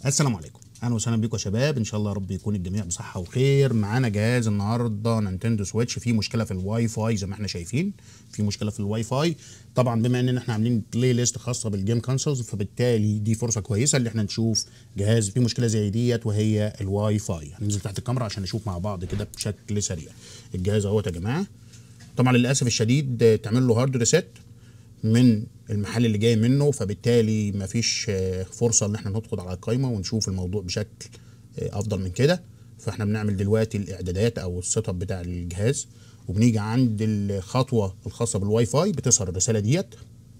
السلام عليكم اهلا وسهلا بيكم يا شباب ان شاء الله يا رب يكون الجميع بصحه وخير معانا جهاز النهارده نينتندو سويتش فيه مشكله في الواي فاي زي ما احنا شايفين في مشكله في الواي فاي طبعا بما ان احنا عاملين بلاي ليست خاصه بالجيم كونسولز فبالتالي دي فرصه كويسه اللي احنا نشوف جهاز فيه مشكله زي ديت وهي الواي فاي هننزل تحت الكاميرا عشان نشوف مع بعض كده بشكل سريع الجهاز اهوت يا جماعه طبعا للاسف الشديد تعمل له هارد ريسيت من المحل اللي جاي منه فبالتالي مفيش آه، فرصه ان احنا ندخل على القائمه ونشوف الموضوع بشكل آه، افضل من كده فاحنا بنعمل دلوقتي الاعدادات او السيت اب بتاع الجهاز وبنيجي عند الخطوه الخاصه بالواي فاي بتظهر الرساله ديت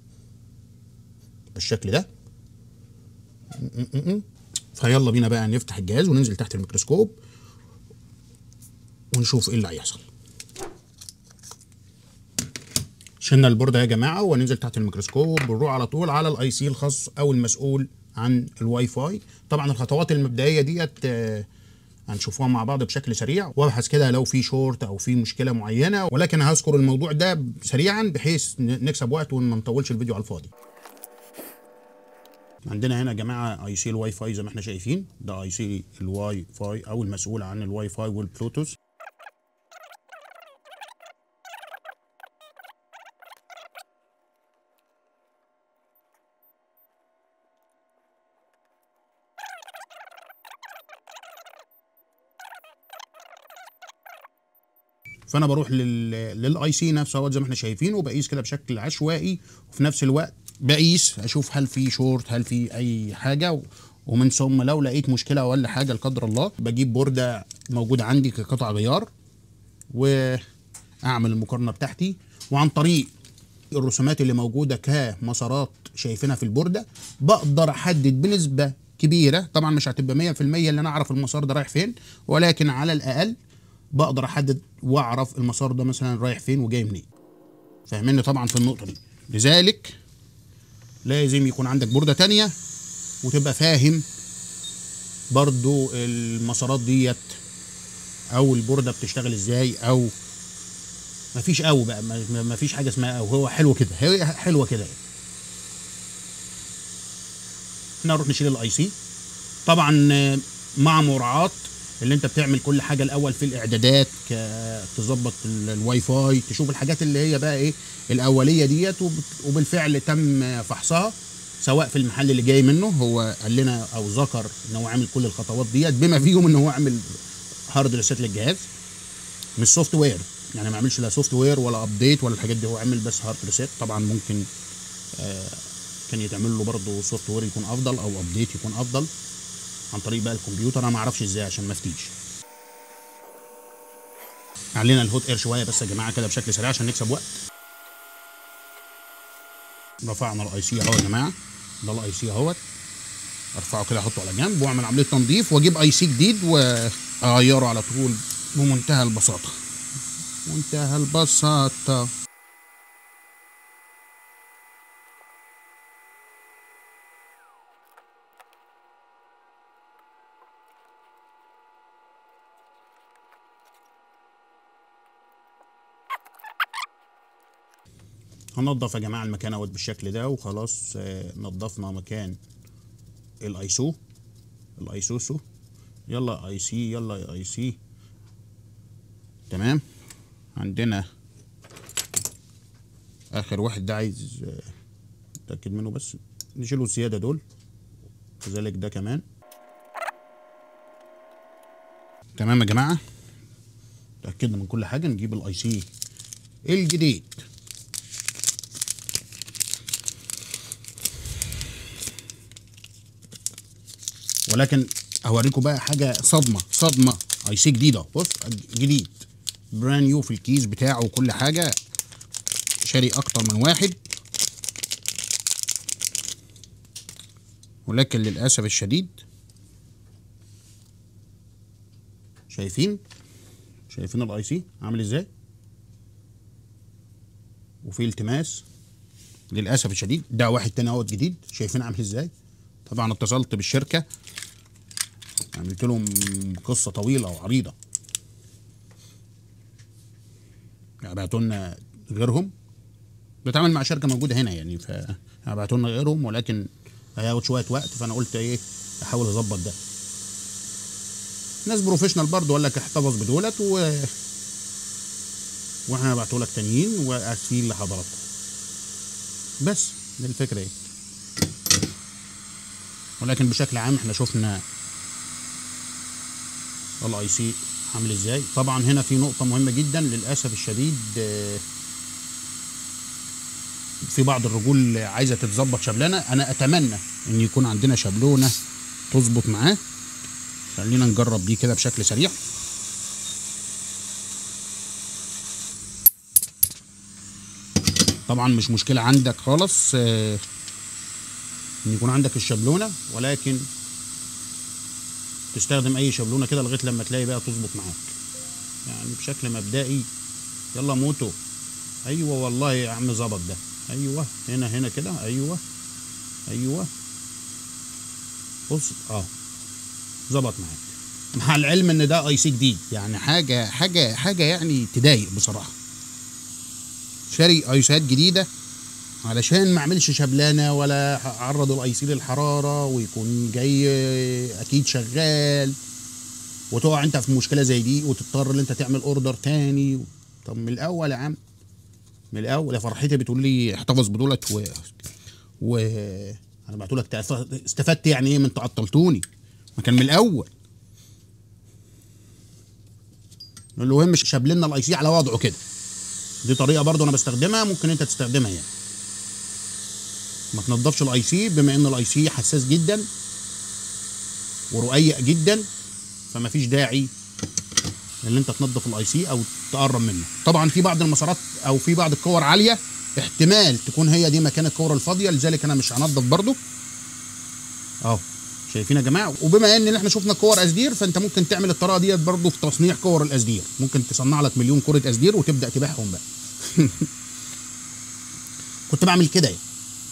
بالشكل ده م- م- م. فيلا بينا بقى نفتح الجهاز وننزل تحت الميكروسكوب ونشوف ايه اللي هيحصل شلنا البورده يا جماعه وننزل تحت الميكروسكوب ونروح على طول على الاي سي الخاص او المسؤول عن الواي فاي طبعا الخطوات المبدئيه ديت آه، هنشوفوها مع بعض بشكل سريع وابحث كده لو في شورت او في مشكله معينه ولكن هذكر الموضوع ده سريعا بحيث ن- نكسب وقت وما نطولش الفيديو على الفاضي عندنا هنا يا جماعه اي سي الواي فاي زي ما احنا شايفين ده اي سي الواي فاي او المسؤول عن الواي فاي والبلوتوث فانا بروح لل للاي سي نفسه اهوت زي ما احنا شايفين وبقيس كده بشكل عشوائي وفي نفس الوقت بقيس اشوف هل في شورت هل في اي حاجه و- ومن ثم لو لقيت مشكله ولا حاجه لا قدر الله بجيب بورده موجوده عندي كقطع غيار واعمل المقارنه بتاعتي وعن طريق الرسومات اللي موجوده كمسارات شايفينها في البورده بقدر احدد بنسبه كبيره طبعا مش هتبقى 100% اللي انا اعرف المسار ده رايح فين ولكن على الاقل بقدر احدد واعرف المسار ده مثلا رايح فين وجاي منين فاهميني طبعا في النقطه دي لذلك لازم يكون عندك بورده تانية وتبقى فاهم برضو المسارات ديت او البورده بتشتغل ازاي او مفيش او بقى ما- ما- مفيش حاجه اسمها او هو حلو كده هي حلوه كده احنا نروح نشيل الاي سي طبعا آه، مع مراعاه اللي انت بتعمل كل حاجه الاول في الاعدادات ك- تظبط ال- الواي فاي تشوف الحاجات اللي هي بقى ايه الاوليه ديت وب- وبالفعل تم فحصها سواء في المحل اللي جاي منه هو قال لنا او ذكر ان هو عامل كل الخطوات ديت بما فيهم ان هو عامل هارد ريسيت للجهاز مش سوفت وير يعني ما عملش لا سوفت وير ولا ابديت ولا الحاجات دي هو عامل بس هارد ريسيت طبعا ممكن آه كان يتعمل له برضه سوفت وير يكون افضل او ابديت يكون افضل عن طريق بقى الكمبيوتر انا ما اعرفش ازاي عشان ما افتيش علينا الهوت اير شويه بس يا جماعه كده بشكل سريع عشان نكسب وقت رفعنا الاي سي اهو يا جماعه ده الاي سي اهوت ارفعه كده احطه على جنب واعمل عمليه تنظيف واجيب اي سي جديد واغيره على طول بمنتهى البساطه منتهى البساطه هننضف يا جماعه المكان اهوت بالشكل ده وخلاص آه، نضفنا مكان الايسو الايسوسو يلا اي سي يلا يا اي سي تمام عندنا اخر واحد ده عايز آه، اتاكد منه بس نشيله الزياده دول كذلك ده كمان تمام يا جماعه اتاكدنا من كل حاجه نجيب الاي سي الجديد ولكن هوريكم بقى حاجه صدمه صدمه اي سي جديده بص جديد براند نيو في الكيس بتاعه وكل حاجه شاري اكتر من واحد ولكن للاسف الشديد شايفين شايفين الاي سي عامل ازاي وفي التماس للاسف الشديد ده واحد تاني اهوت جديد شايفين عامل ازاي طبعا اتصلت بالشركه عملت لهم قصه طويله وعريضه بعتوا لنا غيرهم بتعامل مع شركه موجوده هنا يعني فبعتوا لنا غيرهم ولكن هياخد شويه وقت فانا قلت ايه احاول اظبط ده ناس بروفيشنال برضه قال لك احتفظ بدولت و واحنا هبعته لك تانيين واسفين لحضراتكم بس دي الفكره ايه ولكن بشكل عام احنا شفنا الاي سي عامل ازاي طبعا هنا في نقطه مهمه جدا للاسف الشديد آه، في بعض الرجول عايزه تتظبط شبلانه انا اتمنى ان يكون عندنا شبلونه تظبط معاه خلينا نجرب دي كده بشكل سريع طبعا مش مشكله عندك خالص آه، ان يكون عندك الشبلونه ولكن تستخدم اي شبلونه كده لغايه لما تلاقي بقى تظبط معاك يعني بشكل مبدئي يلا موتو ايوه والله يا عم ظبط ده ايوه هنا هنا كده ايوه ايوه بص اه ظبط معاك مع العلم ان ده اي سي جديد يعني حاجه حاجه حاجه يعني تضايق بصراحه شاري ايسات جديده علشان ما اعملش شبلانه ولا اعرض الاي سي للحراره ويكون جاي اكيد شغال وتقع انت في مشكله زي دي وتضطر ان انت تعمل اوردر تاني طب من الاول يا عم من الاول يا فرحتي بتقول لي احتفظ بدولت و و انا بعت لك تعرف- استفدت يعني ايه من تعطلتوني ما كان من الاول المهم شابلنا الاي سي على وضعه كده دي طريقه برضو انا بستخدمها ممكن انت تستخدمها يعني ما تنضفش الاي سي بما ان الاي سي حساس جدا ورقيق جدا فما فيش داعي ان انت تنضف الاي سي او تقرب منه طبعا في بعض المسارات او في بعض الكور عاليه احتمال تكون هي دي مكان الكوره الفاضيه لذلك انا مش هنضف برضو اهو شايفين يا جماعه وبما ان احنا شفنا كور اسدير فانت ممكن تعمل الطريقه ديت برضو في تصنيع كور الاسدير ممكن تصنع لك مليون كره اسدير وتبدا تبيعهم بقى كنت بعمل كده يعني.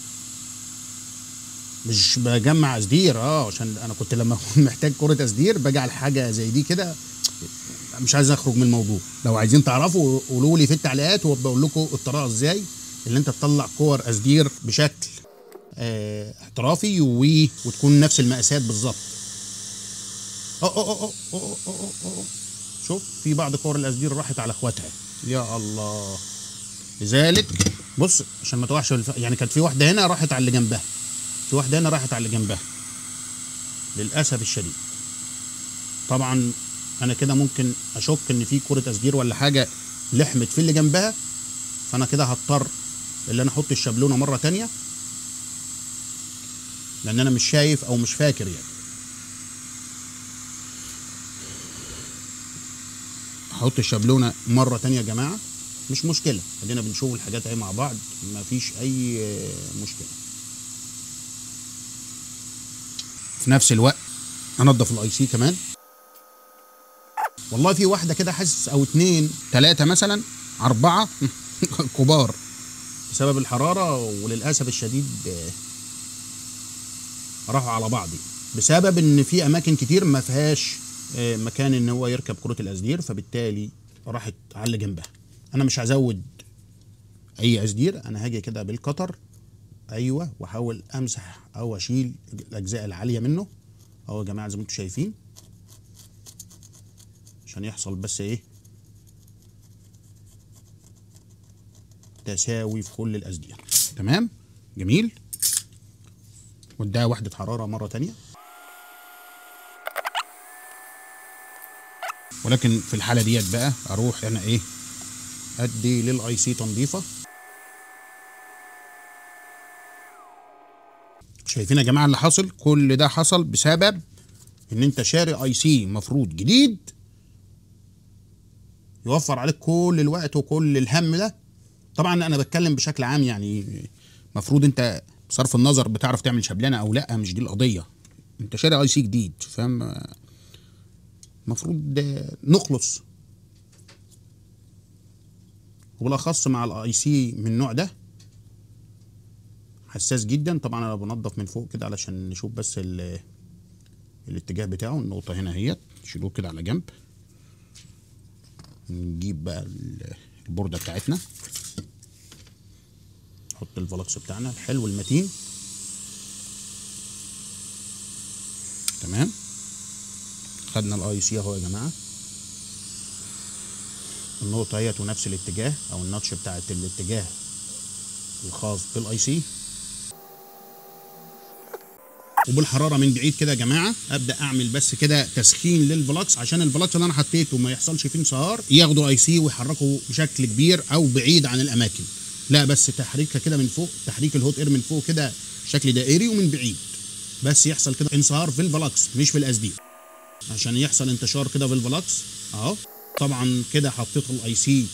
مش بجمع اسدير اه عشان انا كنت لما أكون محتاج كره اسدير بجعل حاجه زي دي كده مش عايز اخرج من الموضوع لو عايزين تعرفوا قولوا لي في التعليقات وبقول لكم الطريقه ازاي اللي انت تطلع كور اسدير بشكل آه احترافي و... وتكون نفس المقاسات بالظبط أوه أوه أوه أوه أوه أوه. شوف في بعض كور الاسدير راحت على اخواتها يا الله لذلك بص عشان ما توقعش الف... يعني كانت في واحده هنا راحت على اللي جنبها في واحده هنا راحت على اللي جنبها للاسف الشديد طبعا انا كده ممكن اشك ان في كره اسدير ولا حاجه لحمت في اللي جنبها فانا كده هضطر ان انا احط الشابلونه مره تانية لان انا مش شايف او مش فاكر يعني هحط الشابلونه مره تانية يا جماعه مش مشكله ادينا بنشوف الحاجات اهي مع بعض مفيش اي مشكله في نفس الوقت انضف الاي سي كمان والله في واحده كده حاسس او اتنين تلاته مثلا اربعه كبار بسبب الحراره وللاسف الشديد آه، راحوا على بعض بسبب ان في اماكن كتير ما فيهاش آه، مكان ان هو يركب كره الاسدير فبالتالي راحت على اللي جنبها انا مش هزود اي اسدير انا هاجي كده بالقطر ايوه واحاول امسح او اشيل الاجزاء العاليه منه اهو يا جماعه زي ما انتم شايفين عشان يحصل بس ايه تساوي في كل الاسدير تمام جميل واديها وحده حراره مره تانية ولكن في الحاله ديت بقى اروح انا ايه ادي للاي سي تنظيفه شايفين يا جماعه اللي حصل كل ده حصل بسبب ان انت شاري اي سي مفروض جديد يوفر عليك كل الوقت وكل الهم ده طبعا انا بتكلم بشكل عام يعني مفروض انت بصرف النظر بتعرف تعمل شبلانه او لا مش دي القضيه انت شاري اي سي جديد فاهم المفروض نخلص وبالاخص مع الاي سي من النوع ده حساس جدا طبعا انا بنضف من فوق كده علشان نشوف بس ال- الاتجاه بتاعه النقطه هنا اهيت نشيلوه كده على جنب نجيب بقى ال- البورده بتاعتنا نحط الفلكس بتاعنا الحلو المتين تمام خدنا الاي سي اهو يا جماعه النقطه اهيت ونفس الاتجاه او الناتش بتاعت الاتجاه الخاص بالاي سي وبالحراره من بعيد كده يا جماعه ابدا اعمل بس كده تسخين للفلكس عشان الفلكس اللي انا حطيته ما يحصلش فيه انصهار ياخدوا اي سي ويحركوا بشكل كبير او بعيد عن الاماكن لا بس تحريكها كده من فوق تحريك الهوت اير من فوق كده شكل دائري ومن بعيد بس يحصل كده انصهار في الفلكس مش في الاسدير عشان يحصل انتشار كده في الفلكس اهو طبعا كده حطيت الاي سي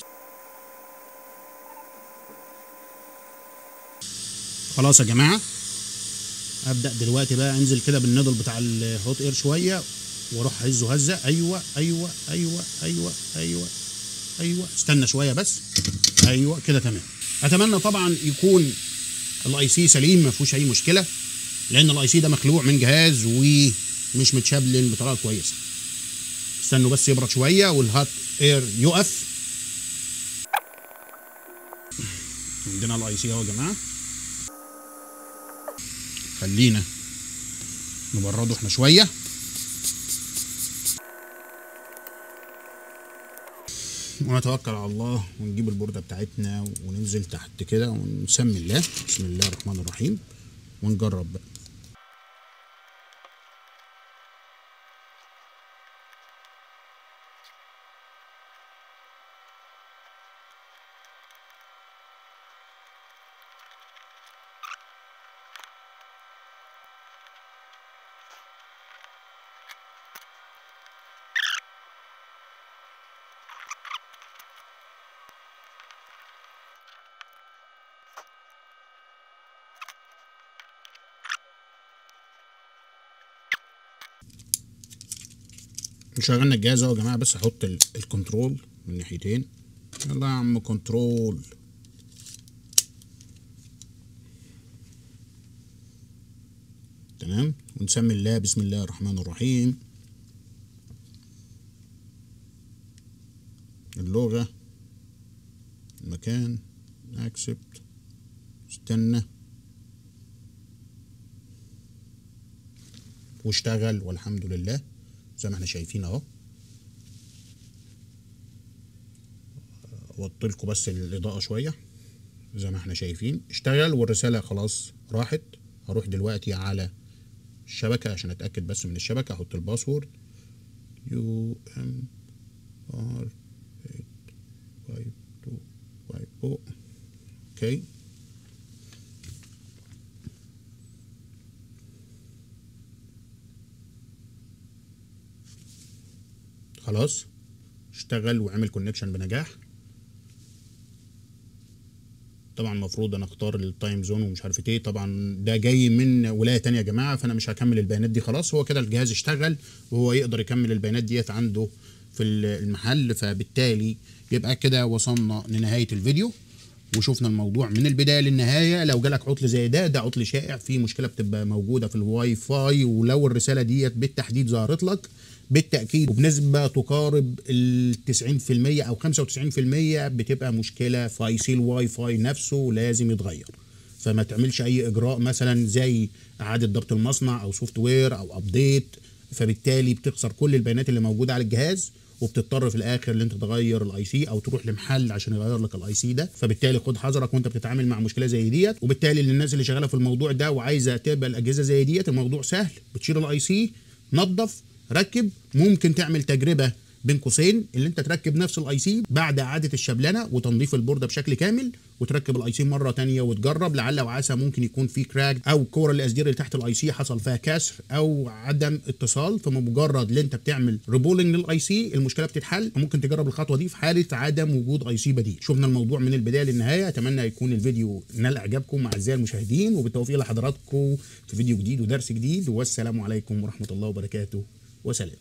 خلاص يا جماعه ابدا دلوقتي بقى انزل كده بالنضل بتاع الهوت اير شويه واروح هزه هزه ايوه ايوه ايوه ايوه ايوه ايوه استنى شويه بس ايوه كده تمام اتمنى طبعا يكون الاي سي سليم ما فيهوش اي مشكله لان الاي سي ده مخلوع من جهاز ومش متشابلن بطريقه كويسه استنوا بس يبرد شويه والهات اير يقف عندنا الاي سي اهو يا جماعه خلينا نبرده احنا شويه ونتوكل على الله ونجيب البورده بتاعتنا وننزل تحت كده ونسمي الله بسم الله الرحمن الرحيم ونجرب بقى شغلنا الجهاز اهو يا جماعه بس احط ال- الكنترول من ناحيتين يلا يا عم كنترول تمام ونسمي الله بسم الله الرحمن الرحيم اللغة المكان اكسبت استنى واشتغل والحمد لله زي ما احنا شايفين اهو اوطي لكم بس الاضاءه شويه زي ما احنا شايفين اشتغل والرساله خلاص راحت هروح دلوقتي على الشبكه عشان اتاكد بس من الشبكه احط الباسورد يو ام ار 85250 اوكي خلاص اشتغل وعمل كونكشن بنجاح طبعا المفروض انا اختار التايم زون ومش عارف ايه طبعا ده جاي من ولايه تانية يا جماعه فانا مش هكمل البيانات دي خلاص هو كده الجهاز اشتغل وهو يقدر يكمل البيانات ديت عنده في المحل فبالتالي يبقى كده وصلنا لنهايه الفيديو وشفنا الموضوع من البدايه للنهايه لو جالك عطل زي ده ده عطل شائع في مشكله بتبقى موجوده في الواي فاي ولو الرساله ديت بالتحديد ظهرت لك بالتاكيد وبنسبه تقارب ال 90% او 95% بتبقى مشكله في اي سي الواي فاي نفسه لازم يتغير فما تعملش اي اجراء مثلا زي اعاده ضبط المصنع او سوفت وير او ابديت فبالتالي بتخسر كل البيانات اللي موجوده على الجهاز وبتضطر في الاخر ان انت تغير الاي سي او تروح لمحل عشان يغير لك الاي سي ده فبالتالي خد حذرك وانت بتتعامل مع مشكله زي ديت وبالتالي للناس اللي شغاله في الموضوع ده وعايزه تقبل اجهزه زي ديت الموضوع سهل بتشيل الاي سي نظف ركب ممكن تعمل تجربه بين قوسين اللي انت تركب نفس الاي سي بعد اعاده الشبلنه وتنظيف البورده بشكل كامل وتركب الاي سي مره تانية وتجرب لعل وعسى ممكن يكون في كراك او كور الاسدير اللي تحت الاي سي حصل فيها كسر او عدم اتصال فمجرد اللي انت بتعمل ريبولنج للاي سي المشكله بتتحل ممكن تجرب الخطوه دي في حاله عدم وجود اي سي بديل شفنا الموضوع من البدايه للنهايه اتمنى يكون الفيديو نال اعجابكم اعزائي المشاهدين وبالتوفيق لحضراتكم في فيديو جديد ودرس جديد والسلام عليكم ورحمه الله وبركاته وسلام